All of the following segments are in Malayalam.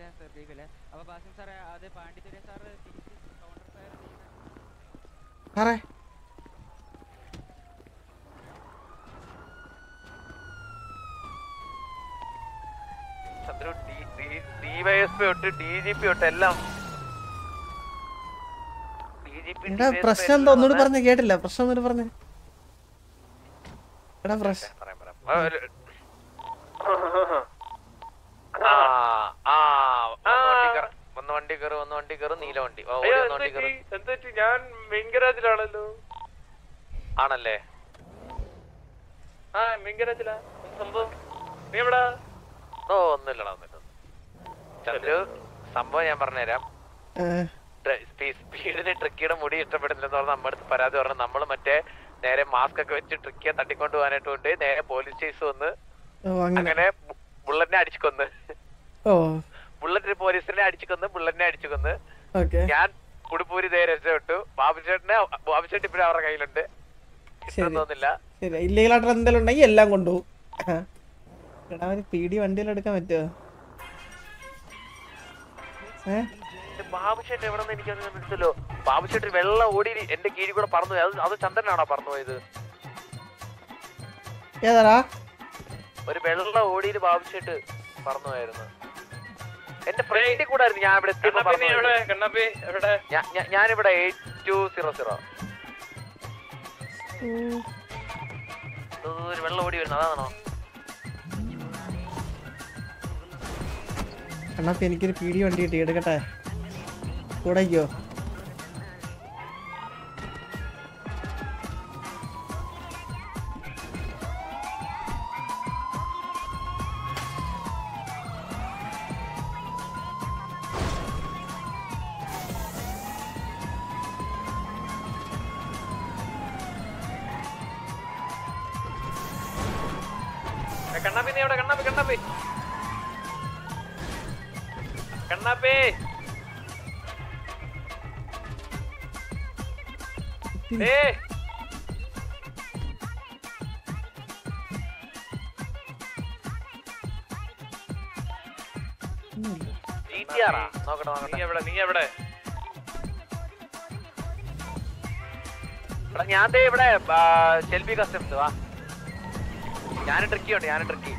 ഞാൻ ശ്രദ്ധിക്കില്ല അപ്പൊ ബാസിം സാറേ അത് പാണ്ഡിത്തുര സാറ് തിരിച്ച് കൗണ്ടർ ഫയർ ചെയ്യുന്ന സാറേ ചന്ദ്രു ഡിവൈഎസ്പി തൊട്ട് ഡി ജി പി തൊട്ട് എല്ലാം എടാ പ്രശ്നം എന്താ ഒന്നുകൂടി പറഞ്ഞ കേട്ടില്ല പ്രശ്നം ഒന്നുകൂടി പറഞ്ഞേ എടാ പ്രശ്നം ഒന്ന് വണ്ടി കയറി ഒന്ന് വണ്ടി കയറി നീല വണ്ടി ഓ, അയ്യോ, ഒന്ന് വണ്ടി എന്ത് കയറി പറ്റി? എന്ത് പറ്റി? ഞാൻ മെയിൻ ഗരാജിലാണല്ലോ ആണല്ലേ ആ മെയിൻ ഗരാജിലാ സംഭവം നീ എവിടാ ഓ ഒന്നുമില്ലടാ ഒന്നുമില്ല ചന്ദ്രു സംഭവം ഞാൻ പറഞ്ഞുതരാം സ്പീഡിന് ട്രിക്കിയുടെ മുടി ഇഷ്ടപ്പെടുന്നില്ലെന്ന് പറഞ്ഞാൽ നമ്മുടെ അടുത്ത് പരാതി പറഞ്ഞു നമ്മൾ മറ്റേ നേരെ മാസ്ക് ഒക്കെ വെച്ച് ട്രിക്കിയെ തട്ടിക്കൊണ്ട് പോകാനായിട്ട് കൊണ്ട് നേരെ പോലീസ് സ്റ്റേഷൻ വന്ന് ഓ അങ്ങനെ അങ്ങനെ ബു- ബുള്ളറ്റിനെ അടിച്ചു കൊന്ന് ഓ ബുള്ളറ്റ് പോലീസിനെ അടിച്ചു കൊന്ന് ബുള്ളറ്റിനെ അടിച്ചു കൊന്ന് ഓക്കെ ഞാൻ ഉടുപ്പൂരി നേരെ രക്ഷപ്പെട്ടു ബാബുചേട്ടനെ ബാബുചേട്ടൻ ഇപ്പഴും അവരുടെ കയ്യിലുണ്ട് കിട്ടുമെന്ന് തോന്നുന്നില്ല ശരി ഇല്ലീഗലായിട്ട് എന്തെങ്കിലും ഉണ്ടെങ്കിൽ എല്ലാം കൊണ്ടുപോകും എടാ ഒരു പീടി വണ്ടിയിൽ എടുക്കാൻ പറ്റുമോ ഏ ബാബുചേട്ടൻ എവിടെ നിന്ന് എനിക്കത് കണ്ടിട്ടില്ലല്ലോ ബാബുചേട്ടൻ വെള്ളം ഓടി എന്റെ കീഴിൽ കൂടെ പറന്നു പോയി. അത് അത് ചന്ദ്രനാണോ പറന്നു പോയത് ഏതാടാ ഒരു വെള്ള ഓടിയിൽ ബാബുചേട്ട് പറന്നു പോയായിരുന്നു എന്റെ ഫ്രണ്ടിൽ കൂടെ ആയിരുന്നു ഞാൻ ഇവിടെ എത്തിയപ്പോ കണ്ണപ്പി നീ പറന്നു എവിടെ പോയത്. കണ്ണപ്പി എവിടെ ഞാ- ഞാ- ഞാനിവിടെ എയ്റ്റ് ടു സീറോ സീറോ ഒരു വെള്ളം ഓടി വരുന്നു അതാണോ കണ്ണപ്പി എനിക്കൊരു പീടി വണ്ടി കിട്ടി എടുക്കട്ടെ കൂടെയ്ക്കോ ഏ, കണ്ണപ്പി നീ എവിടെ കണ്ണപ്പി കണ്ണപ്പി കണ്ണപ്പി ഏ ജി ടി ആറാ നോക്കട്ടെ നീ നോക്കട്ടെ എവിടെ നീ എവിടെ എടാ, ഞാൻ ദേ ഇവിടെ ആ, ഷെൽബി കസ്റ്റംസ് വാ ഞാൻ ട്രിക്കി ഉണ്ട് ഞാൻ ട്രിക്കി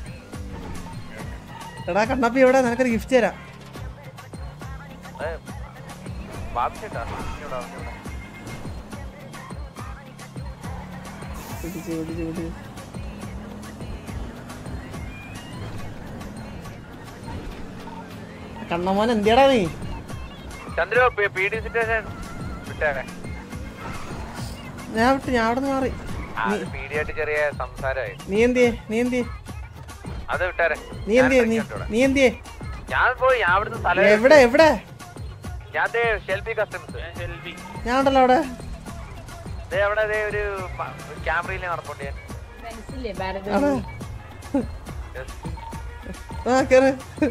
എടാ കണ്ണപ്പി എവിടെ നിനക്കൊരു ഗിഫ്റ്റ് തരാം ബാബുചേട്ടാ ഇവിടെ ഇവിടെ പിടിച്ച് പിടിച്ച് പിടിച്ച് കണ്ണമോൻ എന്തിയടാ നീ ചന്ദ്രു പി ഡി സിറ്റുവേഷൻ വിട്ടേരെ ഞാൻ വിട്ട് ഞാൻ അവിടെ നിന്ന് മാറി ആ പി ഡി ആയിട്ട് ചെറിയ സംസാരമായി നീ എന്തിയേ നീ എന്തിയേ അത് വിട്ടേരെ നീ ഞാൻ എന്തിയേ ട്രിക്കി നീ ഉണ്ട് ഇവിടെ. നീ എന്തിയേ ഞാൻ പോയി ഞാൻ അവിടുന്ന് തല എവിടെ എവിടെ ഞാൻ ദേ ഷെൽബി കസ്റ്റംസ് ഷെൽബി ഞാൻ ഉണ്ടല്ലോ അവിടെ ദേ അവിടെ ദേ ഒരു ക്യാമറയിൽ നടപ്പുണ്ട് ഞാൻ മനസ്സില്ലേ ഭാരത അവിടെ ആ കേറ്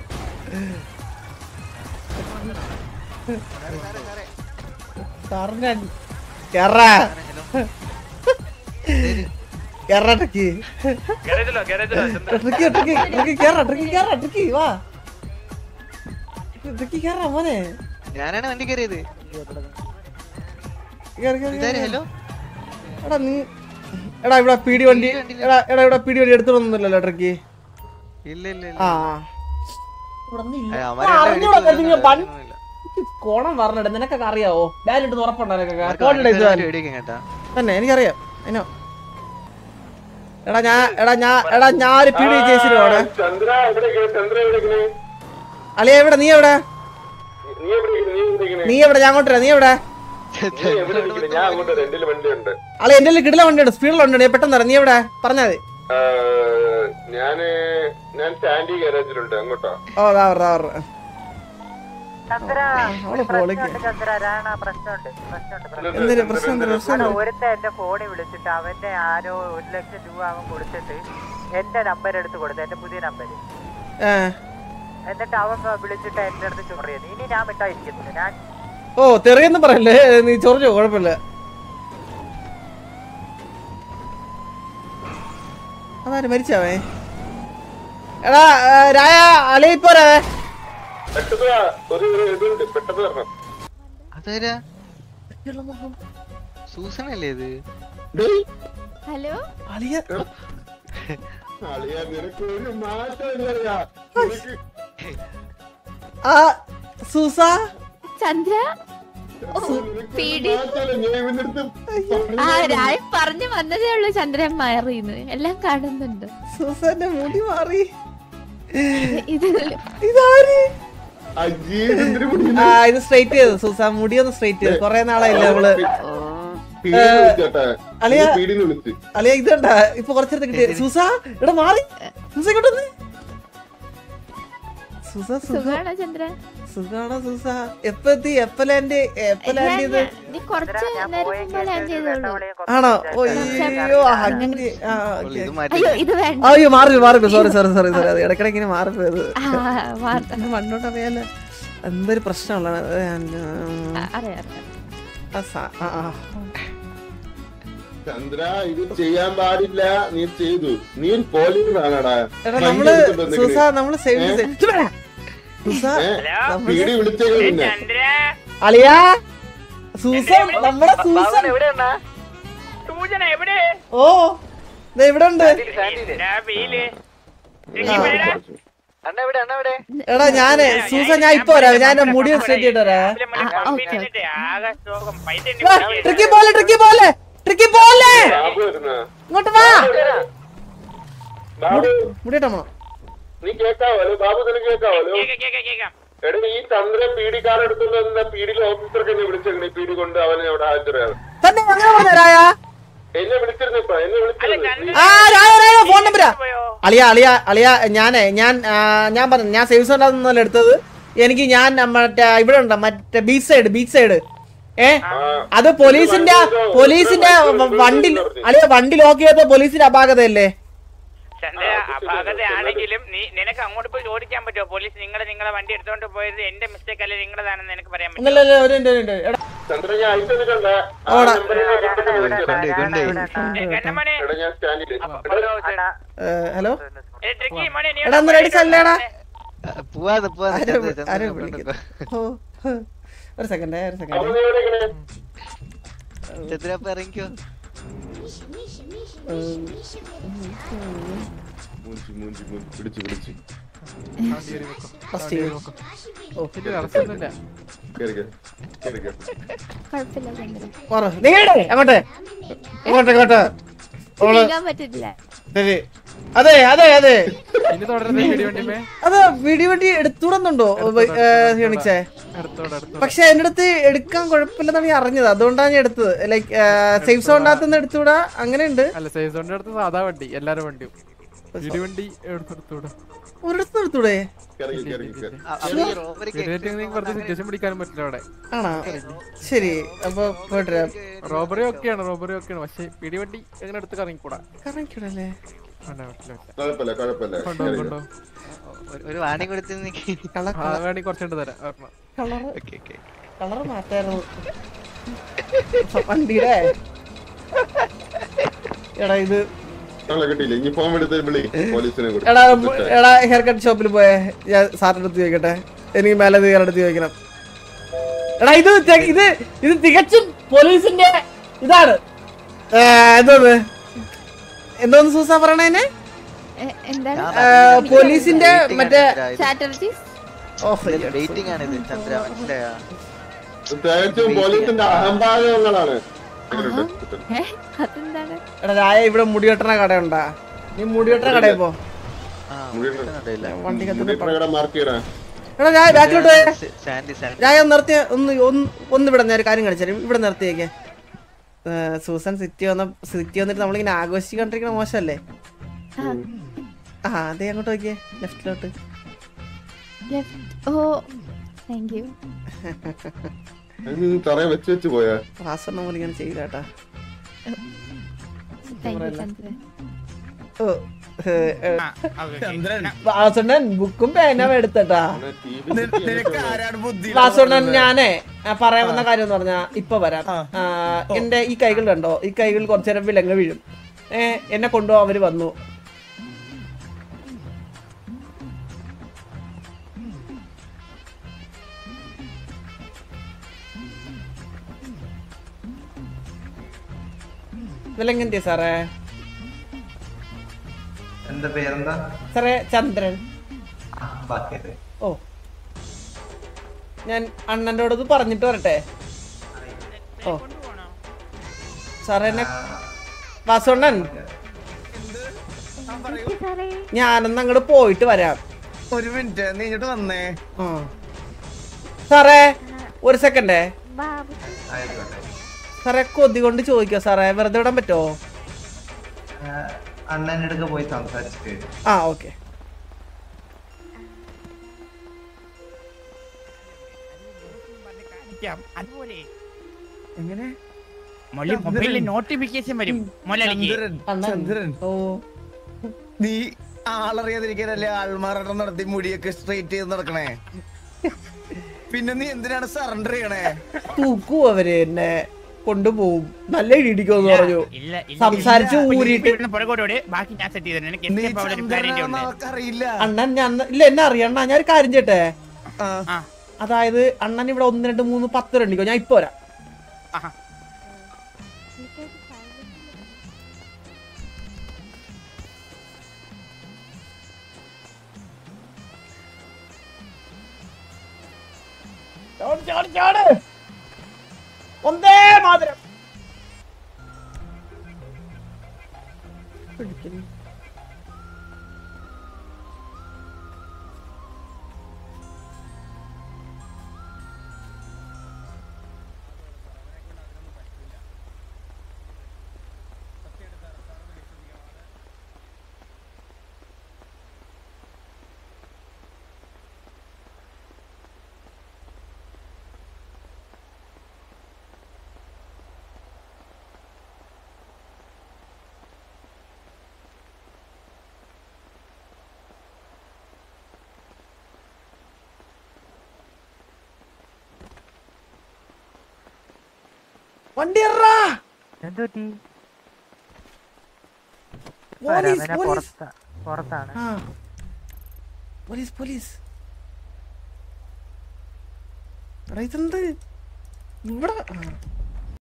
സാറിന്റെ അടി- കേറാ കേറാ ട്രിക്കി ഗരാജിലോ ഗരാജിലോ ചന്ദ്ര ട്രിക്കി ട്രിക്കി ട്രിക്കി കേറാ ട്രിക്കി കേറാ ട്രിക്കി വാ ട്രിക്കി കേറാ മോനെ ഞാനാണ് വണ്ടി കയറിയത് കേറ്, കേറ്, ഇതാര് കേറ്. ഹലോ എടാ നീ എടാ ഇവിടെ പീടി വണ്ടി എടാ എടാ ഇവിടെ പീടി വണ്ടി എടുത്തോണ്ടൊന്നുമില്ലല്ലോ ട്രിക്കി ഇല്ല ഇല്ല ആ ഇല്ല ഇല്ല. ഏ, ആ, അവന്മാരെ അറിഞ്ഞൂടാ, എല്ലാം നിങ്ങൾ ഇടിച്ച് വണ്ടി- കൊല്ലുന്നില്ല. കോണം പറഞ്ഞിട്ട് നിനക്കൊക്കെ അറിയാവോ ബാലിട്ട് ഉറപ്പുണ്ടോ നിനക്കൊക്കെ അവർക്ക് കോണിടെ ഇത് വണ്ടി ഇടിക്കും കേട്ടാ തന്നെ എനിക്കറിയാം അതിനോ എടാ ഞാൻ എടാ ഞാൻ എടാ ഞാൻ ഒരു പീടി ചേച്ചിട്ട് അവിടെ ചന്ദ്ര എവിടെ ചന്ദ്ര എവിടെ അളിയ എവിടെ നീ എവിടെ നീ എവിടെ നീ എവിടെ നീ എവിടെ ഞാൻ അങ്ങോട്ട് വരാം. നീ എവിടെ നീ എവിടെ ഇരിക്കുന്നെ? ഞാൻ അങ്ങോട്ട് വരാം. എന്റെ വണ്ടിയുണ്ട് അളിയ എന്റെ കിടില വണ്ടിയുണ്ട് സ്പീഡിലുണ്ട് ഞാൻ പെട്ടെന്ന് വരാം നീ എവിടെ പറഞ്ഞാ മതി ആ, ഞാന് ഞാൻ സാൻഡി ഗാരേജിലുണ്ട് അങ്ങോട്ടാ ഓ ദാ പറ, ദാ പറ. അവള് പൊളിക്ക്. എന്തിന് പ്രശ്നം എന്തിന് പ്രശ്നം എന്തിന്? ഒരുത്ത എന്റെ ഫോണിൽ വിളിച്ചിട്ട് അവന്റെ ആരോ ഒരു ലക്ഷം രൂപ അവൻ കൊടുത്തിട്ട് എന്റെ നമ്പർ എടുത്ത് കൊടുത്തു എന്റെ പുതിയ നമ്പർ ഏ. എന്നിട്ട് അവൻ വിളിച്ചിട്ട് എന്റെ അടുത്ത് ചൊറിയത് ഇനി ഞാൻ മിണ്ടായിരിക്കത്തില്ല ഞാൻ ഓ തെറിയെന്ന് പറയല്ലേ നീ ചൊറിഞ്ഞോ കുഴപ്പമില്ല അതാര് മരിച്ചാവേ എടാ ഏ, രായ അളിയ ഇപ്പൊ വരാവേ പെട്ടെന്ന് വാ. ഒരു ഒരു ഇതുണ്ട് പെട്ടെന്ന് വരണം അതാരാ സൂസനല്ലേ ഇത് ഡേയ്, ഹലോ അളിയ അളിയാ, നിനക്ക് ഒരു മാറ്റമില്ലറിയാ നിനക്ക് ആ സൂസ ചന്ദ്ര ഓ, നിനക്ക് പേടി. ഒരു മാറ്റമില്ല. ഞാൻ ഇവന്റെ അടുത്ത് ആ രായ് പറഞ്ഞു വന്നതേ ഉള്ളൂ ചന്ദ്രൻ മാറിന്ന് എല്ലാം കാണുന്നുണ്ട് സൂസന്റെ മുടി മാറി ഇത് ഇതാര് അയ്യേ, ഇതെന്തൊരു മുടി ആ ഇത് സ്ട്രൈറ്റ് ചെയ്തു സൂസ മുടി ഒന്ന് സ്ട്രൈറ്റ് ചെയ്തു കൊറേ നാളായില്ല അവള് പീടിന്ന് വിളിച്ചോട്ടെ. അളിയാ. നീ പീടിന്ന് വിളിച്ച് അളിയ ഇതുണ്ടാ ഇപ്പൊ കുറച്ചെടുത്ത് കിട്ടിയ സൂസ ഇവിടെ മാറി സൂസ ഇങ്ങോട്ട് വന്ന്. സൂസ സുഖ സുഖാണോ ചന്ദ്ര സുഖാണോ സൂസ എപ്പ എത്തി എപ്പ ലാൻഡ് എപ്പ ലാൻഡ് ചെയ്ത് നീ കുറച്ച് നേരം മുമ്പ് ലാൻഡ് ചെയ്തോളൂ ആണോ ഓ അയ്യോ അങ്ങനെ ആ, ഓള് okay. ഇത് മാറ്റി അയ്യോ ഇത് വേണ്ട അയ്യോ മാറി മാറി സോറി സോറി സോറി സോറി അത് ഇടയ്ക്കിടയ്ക്ക് ഇങ്ങനെ മാറിപ്പോയത് ആ വാർത്ത എന്നെ മണ്ണോട്ട് അറിയാലോ എന്തൊരു പ്രശ്നമുള്ള അറിയാം അറിയാം ചന്ദ്ര ഇത് ചെയ്യാൻ പാടില്ല നീ ചെയ്തു നീ ഒരു പോലീസ് ആണടാ എടാ നമ്മള് സൂസ നമ്മള് സേവ് ഏ? സൂസ നമ്മള് പീടി വിളിച്ചേക്കു പിന്നെ അളിയാ സൂസ നമ്മുടെ സൂസൻ സൂചന എവിടെ ഓ ദേ ഇവിടെ ഉണ്ട് വീല് അണ്ണ എവിടെ അണ്ണ എവിടെ എടാ ഞാന് സൂസ ഞാൻ ഇപ്പൊ വരാം ഞാൻ എന്റെ മുടി സ്ട്രെയിറ്റ് ചെയ്തിട്ട് വരാം ആകെ ശോകം പൈസ ട്രിക്കി പോലെ ട്രിക്കി പോലെ ട്രിക്കി പോലെ ബാബു വരുന്ന ഇങ്ങോട്ട് വാ ബാബു മുടി ഇട്ടോ നീ കേക്കാവല്ലോ ബാബു നിനക്ക് കേക്കാവല്ലോ കേക്കാം കേക്കാം എടാ ഈ ചന്ദ്രൻ പീഡി കാർ എടുത്തുന്ന പീഡിയിലെ ഓഫീസർക്ക് എന്നെ വിളിച്ചേക്കണേ പീഡി കൊണ്ട് അവനെ അവിടെ ഹാജരാണ് തന്നെ അങ്ങനെ പറഞ്ഞ രായ എന്നെ വിളിച്ചിരുന്നു ഇപ്പൊ എന്നെ വിളിച്ചിരുന്നു ആ രായ രായ ഫോൺ നമ്പരാ അളിയ അളിയ അളിയ ഞാനേ ഞാൻ ആ, ഞാൻ പറഞ്ഞു ഞാൻ സേവ് സോണ്ടാന്നല്ല എടുത്തത് എനിക്ക് ഞാൻ മറ്റേ ഇവിടെ ഉണ്ടോ മറ്റേ ബീച്ച് സൈഡ് ബീച്ച് സൈഡ് ഏ അത് പോലീസിന്റെ പോലീസിന്റെ വ- വണ്ടി അളിയ വണ്ടി ലോക്ക് ചെയ്ത പോലീസിന്റെ അപാകതയല്ലേ ചന്ദ്ര അപാകതയാണെങ്കിലും നീ നിനക്ക് അങ്ങോട്ട് പോയി ഓടിക്കാൻ പറ്റുമോ പോലീസ് നിങ്ങളെ നിങ്ങളെ വണ്ടി എടുത്തോണ്ട് പോയത് എന്റെ മിസ്റ്റേക്ക് അല്ല നിങ്ങളതാണെന്ന് എനിക്ക് പറയാൻ പറ്റും ഒന്നല്ല ഒരു മിനിറ്റ്, ഒരു മിനിറ്റ്. എടാ ചന്ദ്രൻ ഞാൻ അയച്ചു തന്നിട്ടുണ്ട് ആ ഓടാ. നമ്പറിൽ നിന്ന് പെട്ടെന്ന് വിളിച്ചേരാ. കണ്ണമോനെ എടാ ഞാൻ സ്റ്റാൻഡില് ഏ, ഹലോ ട്രിക്കി മോനെ നീ എടാ ഒന്ന് റെഡി അല്ലേടാ പോവാതെ പോവാതെ ആരെ ചന്ദ്ര, വി- ചന്ദ്ര, ആരെ കൊണ്ടോ, വിളിക്കുന്നു? കൊണ്ടോ. ഓ, ഹ്. ഒരു സെക്കൻഡ് ഒരു അപ്പൊ സെക്കൻഡ് നീ എവിടെ ഇങ്ങനെ? ചന്ദ്ര അപ്പൊ ഇറങ്ങിക്കോ മൂഞ്ചി, മൂഞ്ചി, മൂഞ്ചി. പിടിച്ച്, പിടിച്ച്. ഫസ്റ്റ് ഓ കേറി, കേറി. കേറി, കേറി. കുഴപ്പമില്ല ചന്ദ്ര പറ നിങ്ങളുടെ അങ്ങോട്ട് ഇങ്ങോട്ട് ഇങ്ങോട്ട് ഓള് നീങ്ങാൻ പറ്റില്ല ശരി അതെ അതെ അതെ ഇനി തുടരുന്ന വീഡിയോ വണ്ടിമേ അത് വീഡിയോ വണ്ടി എടുത്തുവിടുന്നുണ്ടോ ഹിയോണിക്സേ അടുത്തോടെ അടുത്തോടെ പക്ഷെ എന്റെ അടുത്ത് എടുക്കാൻ കുഴപ്പമില്ലെന്നാണ് ഞാൻ അറിഞ്ഞത് അതുകൊണ്ടാണ് ഞാൻ എടുത്തത് ലൈക്ക് സേഫ് സോണിനകത്ത് നിന്ന് എടുത്തുവിടാ അങ്ങനെയുണ്ട് അല്ല സേസോന്റെ അടുത്ത് സാധാ വണ്ടി എല്ലാരും വണ്ടിയും വീഡിയോ വണ്ടി എടുത്തോടെ ഒരിടത്ത് എടുത്തൂടെ കേറി, കേറി, കേറി. അവര് ഈ റോബറിക്ക് വീഡിയോ നിങ്ങൾക്ക് വെറുതെ സിറ്റുവേഷൻ പിടിക്കാനും പറ്റില്ല അവിടെ ആണോ ശരി അപ്പൊ പോയിട്ട് റോബറി ഒക്കെയാണ് റോബറി ഒക്കെയാണ് പക്ഷെ വീഡിയോ വണ്ടി എങ്ങനെ എടുത്ത് കറങ്ങിക്കൂടാ കറങ്ങിക്കൂടല്ലേ വേണ്ട പറ്റില്ല പറ്റില്ല കുഴപ്പമില്ല കുഴപ്പമില്ല കൊണ്ടോ കേറി, കൊണ്ടോ ഒരു- ഒരു വാണി കൊടുത്ത് നിക്ക് കളർ ആ വേണമെങ്കിൽ കുറച്ചുകൊണ്ട് തരാം ഒരെണ്ണം. കളർ ഓക്കെ ഓക്കെ കളർ മാറ്റായിരുന്നു വണ്ടിയുടെ എടാ ഇത് ആളെ കിട്ടിയില്ല ഇനി ഫോൺ എടുത്ത് വിളി പോലീസിനെ കൂടി എടാ മ്- എടാ ഹെയർ കട്ട് ഷോപ്പിൽ പോയേ ഞാൻ സാറിന്റെ അടുത്ത് ചോദിക്കട്ടെ എനിക്ക് മേലെ നിങ്ങളുടെ അടുത്ത് ചോദിക്കണം എടാ ഇത് തെ- ഇത് ഇത് തികച്ചും പോലീസിന്റെ ഇതാണ് ഏ, എന്തോന്ന് എന്തോന്ന് സൂസ പറയണേനെ എ- എന്താണ് ഏ, പോലീസിന്റെ മറ്റേ ചാറ്റർജീസ് ഓ വെയിറ്റിംഗ് ആണ് ഇത് ചന്ദ്ര മനസ്സിലായോ തികച്ചും പോലീസിന്റെ അഹംഭാവങ്ങളാണ് ഏ അതെന്താണ് എടാ രായ ഇവിടെ മുടിവെട്ടണ കടയുണ്ടാ നീ മുടിവെട്ടണ കടയിൽ പോ ആ മുടിയുണ്ട്. കിട്ടുന്നുണ്ടല്ലേ വണ്ടി മുടിയുടെ മാർക്ക് ചെയ്യണേ എടാ രായ ബാക്കിലോട്ട് പോയേ സാൻഡി സാൻഡി രായ ഒന്ന് നിർത്തിയ ഒന്ന് ഒന്ന് ഒന്ന് ഇവിടെ ഞാൻ ഒരു കാര്യം കാണിച്ചു തരാം. ഇവിടെ നിർത്തിയേക്കെ സൂസൻ സിറ്റി വന്ന സിറ്റി വന്നിട്ട് നമ്മളിങ്ങനെ ആഘോഷിക്കൊണ്ടിരിക്കണ മോശമല്ലേ ആ അതെ അങ്ങോട്ട് നോക്കിയേ ലെഫ്റ്റിലോട്ട് ലെഫ്റ്റ് ഓ താങ്ക് യു തറയെ വെച്ച് വെച്ച് പോയാ പാസ്വേഡ് നമ്മൾ ഇങ്ങനെ ചെയ്യില്ല കേട്ടാ താങ്ക് യു ചന്ദ്ര ഓ വാസുണ്ണൻ ബുക്കും പേനും എടുത്തട്ടാ വാസുണ്ണൻ ഞാനേ ആ, പറയാൻ വന്ന കാര്യം എന്ന് പറഞ്ഞാ ഇപ്പൊ വരാം ആ, എന്റെ ഈ കൈകൾ കണ്ടോ ഈ കൈകൾ കുറച്ചു നേരം വിലങ്ങ വീഴും ഏ എന്നെ കൊണ്ടുപോകാൻ അവര് വന്നു വിലങ്ങന്റെ സാറേ എന്താ പേരെന്താ സാറേ ചന്ദ്രൻ ആ, ബാക്കിയത് ഓ ഞാൻ അണ്ണൻ്റെ ഇത് പറഞ്ഞിട്ട് വരട്ടെ ഓ സാറേ എന്നെ വാസുണ്ണൻ ഞാനൊന്ന് അങ്ങോട്ട് പോയിട്ട് വരാം ഒരു മിനിറ്റ് നീ ഇങ്ങോട്ട് വന്നേ ആ. സാറേ ഒരു സെക്കൻഡേ ആയിക്കോട്ടെ സാറേ കൊതി കൊണ്ട് ചോദിക്കോ സാറേ വെറുതെ വിടാൻ പറ്റുമോ അണ്ണൻ്റെ അടുക്ക പോയി സംസാരിച്ചിട്ട് വരും ആ ഓക്കെ അതുപോലെ എങ്ങനെ മൊഴി മൊബൈലിൽ നോട്ടിഫിക്കേഷൻ വരും മൊലളിക്ക് ചന്ദ്രൻ അണ്ണൻ. ചന്ദ്രൻ ഓ നീ ആളറിയാതിരിക്കാനല്ലേ ആൾമാറാട്ടം നടത്തി മുടിയൊക്കെ സ്ട്രെയിറ്റ് ചെയ്ത് നടക്കണേ പിന്നെ നീ എന്തിനാണ് സറണ്ടർ ചെയ്യണേ തൂക്കൂ അവര് എന്നെ കൊണ്ടുപോകും നല്ല ഇടിക്കുമെന്ന് പറഞ്ഞു ഇല്ല ഇല്ല സംസാരിച്ച് ഇല്ല. ഊരിയിട്ട് ഇവിടുന്ന് പുറകോട്ടോട് ബാക്കി ഞാൻ സെറ്റ് ചെയ്തു എനിക്ക് നീ escape ആവാൻ ഒരു കാര്യമുണ്ട് ചന്ദ്രനാണെന്ന് അവൾക്കറിയില്ല അണ്ണൻ ഞാൻ ഇല്ല എന്നെ അറിയണ്ട ഞാൻ ഒരു കാര്യം ചെയ്യട്ടെ ആ. ആ അതായത് അണ്ണൻ ഇവിടെ ഒന്ന് രണ്ട് മൂന്ന് പത്ത് രണ്ടിക്കോ ഞാൻ ഇപ്പൊ വരാം ആഹാ ചാട്, ചാട്, ചാട്. ഒന്നേ മാതരം പിടിക്കുന്നു. വണ്ടി എറാ എന്തുപറ്റി പോലീസ് ഞാൻ പോലീസ് പുറത്താ പുറത്താണ് ആ പോലീസ് പോലീസ് എടാ ഇതെന്ത് ഇവിടെ ആ.